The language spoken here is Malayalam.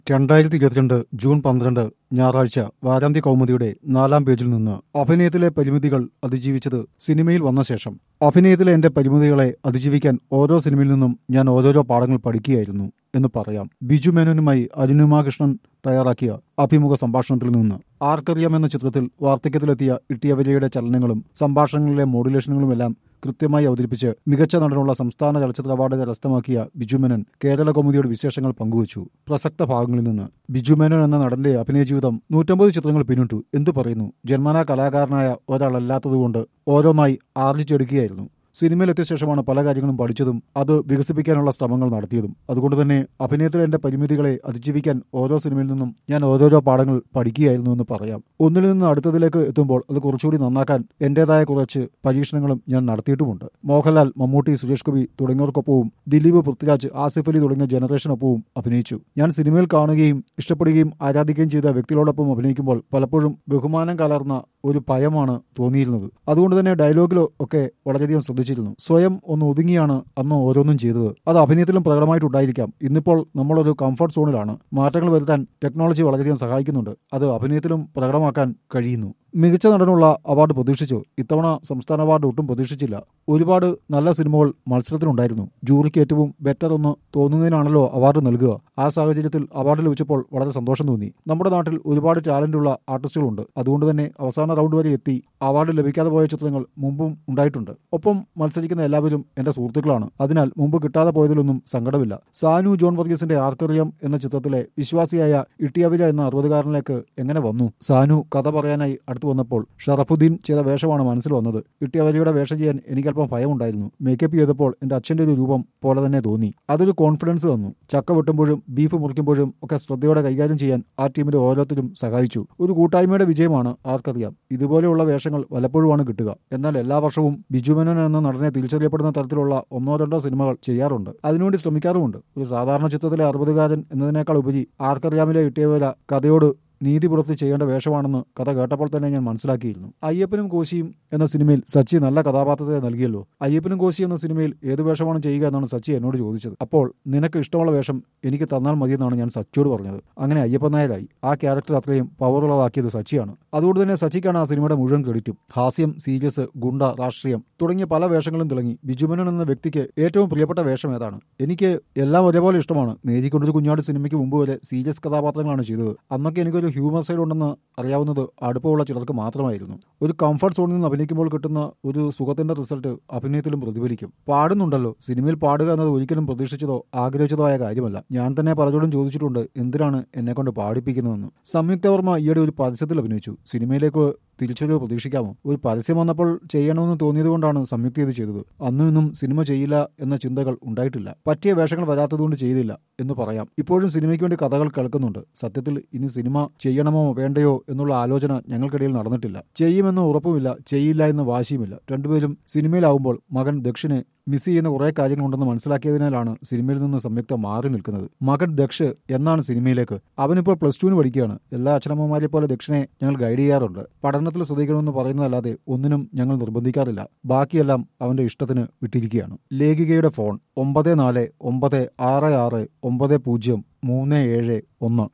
രണ്ടായിരത്തി ഇരുപത്തിരണ്ട് ജൂൺ പന്ത്രണ്ട് ഞായറാഴ്ച വാരാന്ത്യ കൗമുദിയുടെ നാലാം പേജിൽ നിന്ന് അഭിനയത്തിലെ പരിമിതികൾ അതിജീവിച്ചത് സിനിമയിൽ വന്ന ശേഷം അഭിനയത്തിലെ എന്റെ പരിമിതികളെ അതിജീവിക്കാൻ ഓരോ സിനിമയിൽ നിന്നും ഞാൻ ഓരോരോ പാഠങ്ങൾ പഠിക്കുകയായിരുന്നു എന്ന് പറയാം ബിജു മേനോനുമായി അരുണിമാകൃഷ്ണൻ തയ്യാറാക്കിയ അഭിമുഖ സംഭാഷണത്തിൽ നിന്ന് ആർക്കറിയാം എന്ന ചിത്രത്തിൽ വാർദ്ധക്യത്തിലെത്തിയ ഇട്ടിയവലയുടെ ചലനങ്ങളും സംഭാഷണങ്ങളിലെ മോഡുലേഷനുകളുമെല്ലാം കൃത്യമായി അവതരിപ്പിച്ച് മികച്ച നടനുള്ള സംസ്ഥാന ചലച്ചിത്ര അവാർഡ് കരസ്ഥമാക്കിയ ബിജുമേനൻ കേരള കൗമുദിയുടെ വിശേഷങ്ങൾ പങ്കുവച്ചു പ്രസക്ത ഭാഗങ്ങളിൽ നിന്ന് ബിജുമേനൻ എന്ന നടന്റെ അഭിനയ ജീവിതം നൂറ്റമ്പത് ചിത്രങ്ങൾ പിന്നിട്ടു എന്തു പറയുന്നു ജന്മനാ കലാകാരനായ ഒരാളല്ലാത്തതുകൊണ്ട് ഓരോന്നായി ആർജിച്ചെടുക്കുകയായിരുന്നു സിനിമയിലെത്തിയ ശേഷമാണ് പല കാര്യങ്ങളും പഠിച്ചതും അത് വികസിപ്പിക്കാനുള്ള ശ്രമങ്ങൾ നടത്തിയതും അതുകൊണ്ട് തന്നെ അഭിനയത്തിലെ എന്റെ പരിമിതികളെ അതിജീവിക്കാൻ ഓരോ സിനിമയിൽ നിന്നും ഞാൻ ഓരോരോ പാഠങ്ങൾ പഠിക്കുകയായിരുന്നു എന്ന് പറയാം ഒന്നിൽ നിന്ന് അടുത്തതിലേക്ക് എത്തുമ്പോൾ അത് കുറച്ചുകൂടി നന്നാക്കാൻ എന്റേതായ കുറച്ച് പരീക്ഷണങ്ങളും ഞാൻ നടത്തിയിട്ടുമുണ്ട് മോഹൻലാൽ മമ്മൂട്ടി സുരേഷ് ഗോപി തുടങ്ങിയവർക്കൊപ്പവും ദിലീപ് പൃഥ്വിരാജ് ആസിഫ് അലി തുടങ്ങിയ ജനറേഷനൊപ്പവും അഭിനയിച്ചു ഞാൻ സിനിമയിൽ കാണുകയും ഇഷ്ടപ്പെടുകയും ആരാധിക്കുകയും ചെയ്ത വ്യക്തികളോടൊപ്പം അഭിനയിക്കുമ്പോൾ പലപ്പോഴും ബഹുമാനം കലർന്ന ഒരു ഭയമാണ് തോന്നിയിരുന്നത് അതുകൊണ്ട് തന്നെ ഡയലോഗിലോ ഒക്കെ വളരെയധികം ശ്രദ്ധിച്ചിരുന്നു സ്വയം ഒന്ന് ഒതുങ്ങിയാണ് അന്ന് ഓരോന്നും ചെയ്തത് അത് അഭിനയത്തിലും പ്രകടമായിട്ടുണ്ടായിരിക്കാം ഇന്നിപ്പോൾ നമ്മളൊരു കംഫർട്ട് സോണിലാണ് മാറ്റങ്ങൾ വരുത്താൻ ടെക്നോളജി വളരെയധികം സഹായിക്കുന്നുണ്ട് അത് അഭിനയത്തിലും പ്രകടമാക്കാൻ കഴിയുന്നു മികച്ച നടനുള്ള അവാർഡ് പ്രതീക്ഷിച്ചു ഇത്തവണ സംസ്ഥാന അവാർഡ് ഒട്ടും പ്രതീക്ഷിച്ചില്ല ഒരുപാട് നല്ല സിനിമകൾ മത്സരത്തിലുണ്ടായിരുന്നു ജൂറിക്ക് ഏറ്റവും ബെറ്റർ എന്ന് തോന്നുന്നതിനാണല്ലോ അവാർഡ് നൽകുക ആ സാഹചര്യത്തിൽ അവാർഡ് ലഭിച്ചപ്പോൾ വളരെ സന്തോഷം തോന്നി നമ്മുടെ നാട്ടിൽ ഒരുപാട് ടാലന്റുള്ള ആർട്ടിസ്റ്റുകളുണ്ട് അതുകൊണ്ട് തന്നെ അവസാന റൗണ്ട് വരെ എത്തി അവാർഡ് ലഭിക്കാതെ പോയ ചിത്രങ്ങൾ മുമ്പും ഉണ്ടായിട്ടുണ്ട് ഒപ്പം മത്സരിക്കുന്ന എല്ലാവരും എന്റെ സുഹൃത്തുക്കളാണ് അതിനാൽ മുമ്പ് കിട്ടാതെ പോയതിലൊന്നും സങ്കടമില്ല സാനു ജോൺ വർഗീസിന്റെ ആർക്കറിയം എന്ന ചിത്രത്തിലെ വിശ്വാസിയായ ഇട്ടിയവിര എന്ന അറുപതുകാരനിലേക്ക് എങ്ങനെ വന്നു സാനു കഥ പറയാനായി അടുത്തു വന്നപ്പോൾ ഷറഫുദ്ദീൻ ചെയ്ത വേഷമാണ് മനസ്സിൽ വന്നത് ഇട്ടിയവരിയുടെ വേഷം ചെയ്യാൻ എനിക്കല്പം ഭയമുണ്ടായിരുന്നു മേക്കപ്പ് ചെയ്തപ്പോൾ എന്റെ അച്ഛന്റെ ഒരു രൂപം പോലെ തന്നെ തോന്നി അതൊരു കോൺഫിഡൻസ് തന്നു ചക്ക വെട്ടുമ്പോഴും ബീഫ് മുറിക്കുമ്പോഴും ഒക്കെ ശ്രദ്ധയോടെ കൈകാര്യം ചെയ്യാൻ ആ ടീമിന്റെ ഓരോരുത്തരും സഹായിച്ചു ഒരു കൂട്ടായ്മയുടെ വിജയമാണ് ആർക്കറിയാം ഇതുപോലെയുള്ള വേഷങ്ങൾ വല്ലപ്പോഴുമാണ് കിട്ടുക എന്നാൽ എല്ലാ വർഷവും ബിജുമേനോൻ എന്ന നടനെ തിരിച്ചറിയപ്പെടുന്ന തരത്തിലുള്ള ഒന്നോ രണ്ടോ സിനിമകൾ ചെയ്യാറുണ്ട് അതിനുവേണ്ടി ശ്രമിക്കാറുമുണ്ട് ഒരു സാധാരണ ചിത്രത്തിലെ അറുപതുകാരൻ എന്നതിനേക്കാൾ ഉപരി ആർക്കറിയാമിലെ ഇട്ടിയവേല കഥയോട് നീതി പുറത്ത് ചെയ്യേണ്ട വേഷമാണെന്ന് കഥ കേട്ടപ്പോൾ തന്നെ ഞാൻ മനസ്സിലാക്കിയിരുന്നു അയ്യപ്പനും കോശിയും എന്ന സിനിമയിൽ സച്ചി നല്ല കഥാപാത്രത്തെ നൽകിയല്ലോ അയ്യപ്പനും കോശി എന്ന സിനിമയിൽ ഏത് വേഷമാണ് ചെയ്യുക എന്നാണ് സച്ചി എന്നോട് ചോദിച്ചത് അപ്പോൾ നിനക്ക് ഇഷ്ടമുള്ള വേഷം എനിക്ക് തന്നാൽ മതിയെന്നാണ് ഞാൻ സച്ചിയോട് പറഞ്ഞത് അങ്ങനെ അയ്യപ്പൻ നായരായി ആ ക്യാരക്ടർ അത്രയും പവറുള്ളതാക്കിയത് സച്ചിയാണ് അതുകൊണ്ട് തന്നെ സച്ചിക്കാണ് ആ സിനിമയുടെ മുഴുവൻ ക്രെഡിറ്റും ഹാസ്യം സീരിയസ് ഗുണ്ട രാഷ്ട്രീയം തുടങ്ങിയ പല വേഷങ്ങളും തിളങ്ങി ബിജുമനൻ എന്ന വ്യക്തിക്ക് ഏറ്റവും പ്രിയപ്പെട്ട വേഷം ഏതാണ് എനിക്ക് എല്ലാം ഒരേപോലെ ഇഷ്ടമാണ് മേരിക്കൊണ്ടൊരു കുഞ്ഞാട് സിനിമയ്ക്ക് മുമ്പ് വരെ സീരിയസ് കഥാപാത്രങ്ങളാണ് ചെയ്തത് അന്നൊക്കെ എനിക്കൊരു ഹ്യൂമർ സൈഡ് ഉണ്ടെന്ന് അറിയാവുന്നത് അടുപ്പമുള്ള ചിലർക്ക് മാത്രമായിരുന്നു ഒരു കംഫർട്ട് സോണിൽ നിന്ന് അഭിനയിക്കുമ്പോൾ കിട്ടുന്ന ഒരു സുഖത്തിന്റെ റിസൾട്ട് അഭിനയത്തിലും പ്രതിഫലിക്കും പാടുന്നുണ്ടല്ലോ സിനിമയിൽ പാടുക എന്നത് ഒരിക്കലും പ്രതീക്ഷിച്ചതോ ആഗ്രഹിച്ചതോ ആയ കാര്യമല്ല ഞാൻ തന്നെ പലരോടും ചോദിച്ചിട്ടുണ്ട് എന്തിനാണ് എന്നെ കൊണ്ട് പാടിപ്പിക്കുന്നതെന്ന് സംയുക്ത വർമ്മ ഈയിടെ ഒരു പരസ്യത്തിൽ അഭിനയിച്ചു സിനിമയിലേക്ക് തിരിച്ചൊരു പ്രതീക്ഷിക്കാമോ ഒരു പരസ്യം വന്നപ്പോൾ ചെയ്യണമെന്ന് തോന്നിയതുകൊണ്ടാണ് സംയുക്ത ഇത് ചെയ്തത് അന്നും ഇന്നും സിനിമ ചെയ്യില്ല എന്ന ചിന്തകൾ ഉണ്ടായിട്ടില്ല പറ്റിയ വേഷങ്ങൾ വരാത്തതുകൊണ്ട് ചെയ്തില്ല എന്ന് പറയാം ഇപ്പോഴും സിനിമയ്ക്ക് വേണ്ടി കഥകൾ കേൾക്കുന്നുണ്ട് സത്യത്തിൽ ഇനി സിനിമ ചെയ്യണമോ വേണ്ടയോ എന്നുള്ള ആലോചന ഞങ്ങൾക്കിടയിൽ നടന്നിട്ടില്ല ചെയ്യുമെന്ന് ഉറപ്പുമില്ല ചെയ്യില്ല എന്ന് വാശിയുമില്ല രണ്ടുപേരും സിനിമയിലാവുമ്പോൾ മകൻ ദക്ഷിനെ മിസ് ചെയ്യുന്ന കുറേ കാര്യങ്ങളുണ്ടെന്ന് മനസ്സിലാക്കിയതിനാലാണ് സിനിമയിൽ നിന്ന് സംയുക്ത മാറി നിൽക്കുന്നത് മകൻ ദക്ഷ് എന്നാണ് സിനിമയിലേക്ക് അവനിപ്പോൾ പ്ലസ് ടുവിന് പഠിക്കുകയാണ് എല്ലാ അച്ഛനമ്മമാരെ പോലെ ദക്ഷിണെ ഞങ്ങൾ ഗൈഡ് ചെയ്യാറുണ്ട് പഠനത്തിൽ ശ്രദ്ധിക്കണമെന്ന് പറയുന്നതല്ലാതെ ഒന്നിനും ഞങ്ങൾ നിർബന്ധിക്കാറില്ല ബാക്കിയെല്ലാം അവന്റെ ഇഷ്ടത്തിന് വിട്ടിരിക്കുകയാണ് ലേഖികയുടെ ഫോൺ ഒമ്പത് നാല് ഒമ്പത് ആറ് ആറ് ഒമ്പത് പൂജ്യം മൂന്ന് ഏഴ് ഒന്ന്